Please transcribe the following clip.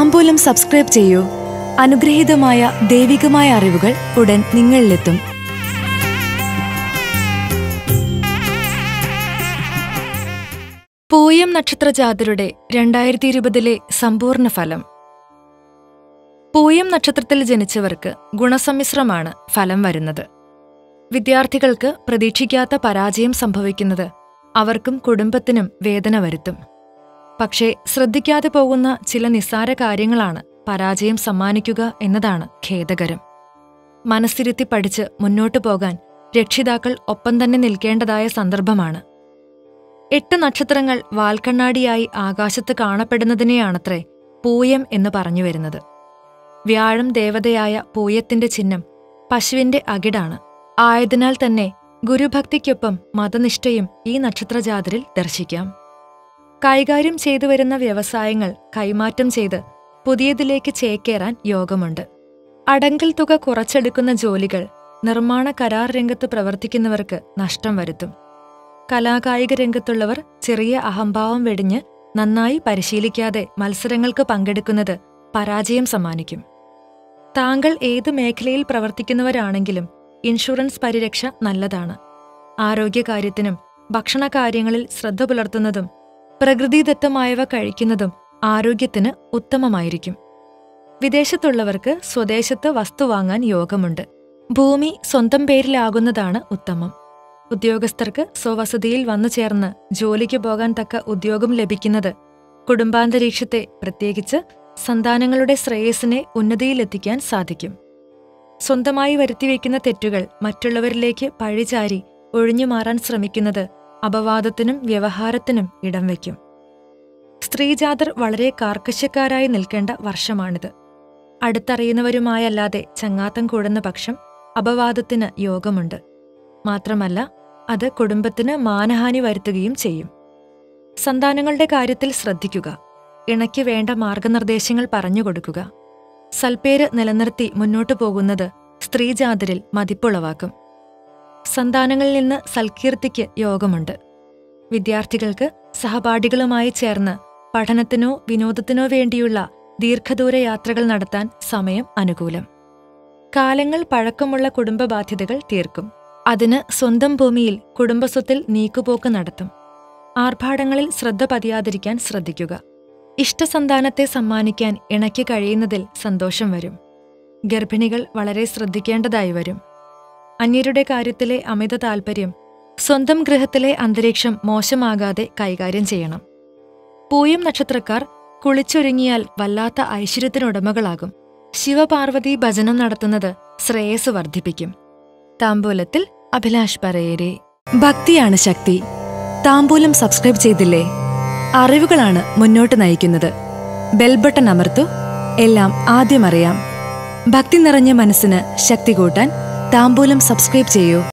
താമ്പൂലം subscribe ചെയ്യൂ അനുഗ്രഹീതമായ ദൈവികമായ അറിവുകൾ ഉടൻ നിങ്ങളിലെത്തും പൂയം നക്ഷത്രജാതരുടെ രണ്ടായിരത്തി ഇരുപതിലെ സമ്പൂർണ്ണ ഫലം പൂയം നക്ഷത്രത്തിൽ ജനിച്ചവർക്ക് ഗുണസമ്മിശ്രമാണ് ഫലം വരുന്നത് വിദ്യാർത്ഥികൾക്ക് പ്രതീക്ഷിക്കാത്ത പരാജയം സംഭവിക്കുന്നത് അവർക്കും കുടുംബത്തിനും വേദന വരുത്തും പക്ഷേ ശ്രദ്ധിക്കാതെ പോകുന്ന ചില നിസ്സാര കാര്യങ്ങളാണ് പരാജയം സമ്മാനിക്കുക എന്നതാണ് ഖേദകരം മനസ്സിരുത്തി പഠിച്ച് മുന്നോട്ടു പോകാൻ രക്ഷിതാക്കൾ ഒപ്പം തന്നെ നിൽക്കേണ്ടതായ സന്ദർഭമാണ് എട്ട് നക്ഷത്രങ്ങൾ വാൽക്കണ്ണാടിയായി ആകാശത്ത് കാണപ്പെടുന്നതിനെയാണത്രേ പൂയം എന്ന് പറഞ്ഞു വരുന്നത് വ്യാഴം ദേവതയായ പൂയത്തിന്റെ ചിഹ്നം പശുവിന്റെ അകിടാണ് ആയതിനാൽ തന്നെ ഗുരുഭക്തിക്കൊപ്പം മതനിഷ്ഠയും ഈ നക്ഷത്രജാതരിൽ ദർശിക്കാം കൈകാര്യം ചെയ്തു വരുന്ന വ്യവസായങ്ങൾ കൈമാറ്റം ചെയ്ത് പുതിയതിലേക്ക് ചേക്കേറാൻ യോഗമുണ്ട് അടങ്കൽ തുക കുറച്ചെടുക്കുന്ന ജോലികൾ നിർമ്മാണ കരാർ രംഗത്ത് പ്രവർത്തിക്കുന്നവർക്ക് നഷ്ടം വരുത്തും കലാകായിക രംഗത്തുള്ളവർ ചെറിയ അഹംഭാവം വെടിഞ്ഞ് നന്നായി പരിശീലിക്കാതെ മത്സരങ്ങൾക്ക് പങ്കെടുക്കുന്നത് പരാജയം സമ്മാനിക്കും താങ്കൾ ഏത് മേഖലയിൽ പ്രവർത്തിക്കുന്നവരാണെങ്കിലും ഇൻഷുറൻസ് പരിരക്ഷ നല്ലതാണ് ആരോഗ്യകാര്യത്തിനും ഭക്ഷണകാര്യങ്ങളിൽ ശ്രദ്ധ പുലർത്തുന്നതും പ്രകൃതിദത്തമായവ കഴിക്കുന്നതും ആരോഗ്യത്തിന് ഉത്തമമായിരിക്കും വിദേശത്തുള്ളവർക്ക് സ്വദേശത്ത് വസ്തു വാങ്ങാൻ യോഗമുണ്ട് ഭൂമി സ്വന്തം പേരിലാകുന്നതാണ് ഉത്തമം ഉദ്യോഗസ്ഥർക്ക് സ്വവസതിയിൽ വന്നു ചേർന്ന് ജോലിക്ക് പോകാൻ തക്ക ഉദ്യോഗം ലഭിക്കുന്നത് കുടുംബാന്തരീക്ഷത്തെ പ്രത്യേകിച്ച് സന്താനങ്ങളുടെ ശ്രേയസിനെ ഉന്നതിയിലെത്തിക്കാൻ സാധിക്കും സ്വന്തമായി വരുത്തിവെക്കുന്ന തെറ്റുകൾ മറ്റുള്ളവരിലേക്ക് പഴിചാരി ഒഴിഞ്ഞുമാറാൻ ശ്രമിക്കുന്നത് അപവാദത്തിനും വ്യവഹാരത്തിനും ഇടം വയ്ക്കും സ്ത്രീജാതർ വളരെ കാർക്കശ്യക്കാരായി നിൽക്കേണ്ട വർഷമാണിത് അടുത്തറിയുന്നവരുമായല്ലാതെ ചങ്ങാത്തം കൂടുന്ന പക്ഷം അപവാദത്തിന് യോഗമുണ്ട് മാത്രമല്ല അത് കുടുംബത്തിന് മാനഹാനി വരുത്തുകയും ചെയ്യും സന്താനങ്ങളുടെ കാര്യത്തിൽ ശ്രദ്ധിക്കുക ഇണയ്ക്ക് വേണ്ട മാർഗനിർദ്ദേശങ്ങൾ പറഞ്ഞുകൊടുക്കുക സൽപ്പേര് നിലനിർത്തി മുന്നോട്ടു പോകുന്നത് സ്ത്രീജാതരിൽ മതിപ്പുളവാക്കും സന്താനങ്ങളിൽ നിന്ന് സൽകീർത്തിക്ക് യോഗമുണ്ട് വിദ്യാർത്ഥികൾക്ക് സഹപാഠികളുമായി ചേർന്ന് പഠനത്തിനോ വിനോദത്തിനോ വേണ്ടിയുള്ള ദീർഘദൂര യാത്രകൾ നടത്താൻ സമയം അനുകൂലം കാലങ്ങൾ പഴക്കമുള്ള കുടുംബ ബാധ്യതകൾ തീർക്കും അതിന് സ്വന്തം ഭൂമിയിൽ കുടുംബസ്വത്തിൽ നീക്കുപോക്ക് നടത്തും ആർഭാടങ്ങളിൽ ശ്രദ്ധ പതിയാതിരിക്കാൻ ശ്രദ്ധിക്കുക ഇഷ്ടസന്താനത്തെ സമ്മാനിക്കാൻ ഇണയ്ക്ക് കഴിയുന്നതിൽ സന്തോഷം വരും ഗർഭിണികൾ വളരെ ശ്രദ്ധിക്കേണ്ടതായി വരും അന്യരുടെ കാര്യത്തിലെ അമിത താൽപ്പര്യം സ്വന്തം ഗൃഹത്തിലെ അന്തരീക്ഷം മോശമാകാതെ കൈകാര്യം ചെയ്യണം പൂയം നക്ഷത്രക്കാർ കുളിച്ചൊരുങ്ങിയാൽ വല്ലാത്ത ഐശ്വര്യത്തിനുടമകളാകും ശിവപാർവതി ഭജനം നടത്തുന്നത് ശ്രേയസ് വർദ്ധിപ്പിക്കും താമ്പൂലത്തിൽ അഭിലാഷ് പറയേരെ ഭക്തിയാണ് ശക്തി താമ്പൂലം സബ്സ്ക്രൈബ് ചെയ്തില്ലേ അറിവുകളാണ് മുന്നോട്ട് നയിക്കുന്നത് ബെൽബട്ടൺ അമർത്തു എല്ലാം ആദ്യം അറിയാം ഭക്തി നിറഞ്ഞ മനസ്സിന് ശക്തി കൂട്ടാൻ താമ്പൂലം സബ്സ്ക്രൈബ് ചെയ്യൂ